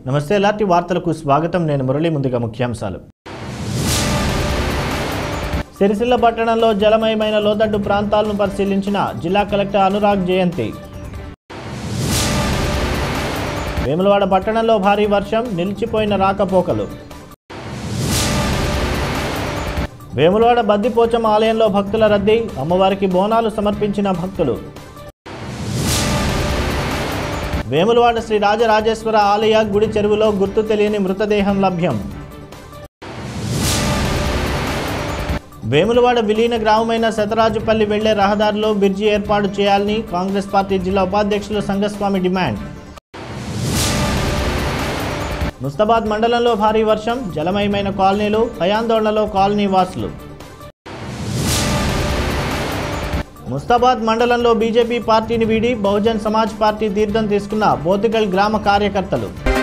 నమస్తే ఎలాంటి వార్తలకు స్వాగతం నేను మురళి ముందుగా ముఖ్యాంశాలు సిరిసిల్ల పట్టణంలో జలమయమైన లోతట్టు ప్రాంతాలను పరిశీలించిన జిల్లా కలెక్టర్ అనురాగ్ జయంతి వేములవాడ పట్టణంలో భారీ వర్షం నిలిచిపోయిన రాకపోకలు వేములవాడ బద్దిపోచమ్మ ఆలయంలో భక్తుల రద్దీ అమ్మవారికి బోనాలు సమర్పించిన భక్తులు వేములవాడ శ్రీ రాజరాజేశ్వర ఆలయ గుడి చెరువులో గుర్తు తెలియని మృతదేహం లభ్యం వేములవాడ విలీన గ్రామమైన శతరాజుపల్లి వెళ్లే రహదారిలో బ్రిడ్జి ఏర్పాటు చేయాలని కాంగ్రెస్ పార్టీ జిల్లా ఉపాధ్యక్షులు సంఘస్వామి డిమాండ్ ముస్తాబాద్ మండలంలో భారీ వర్షం జలమయమైన కాలనీలు భయాందోళనలో కాలనీ వాసులు ముస్తాబాద్ మండలంలో బీజేపీ పార్టీని వీడి బహుజన్ సమాజ్ పార్టీ తీర్థం తీసుకున్న బోతిగల్ గ్రామ కార్యకర్తలు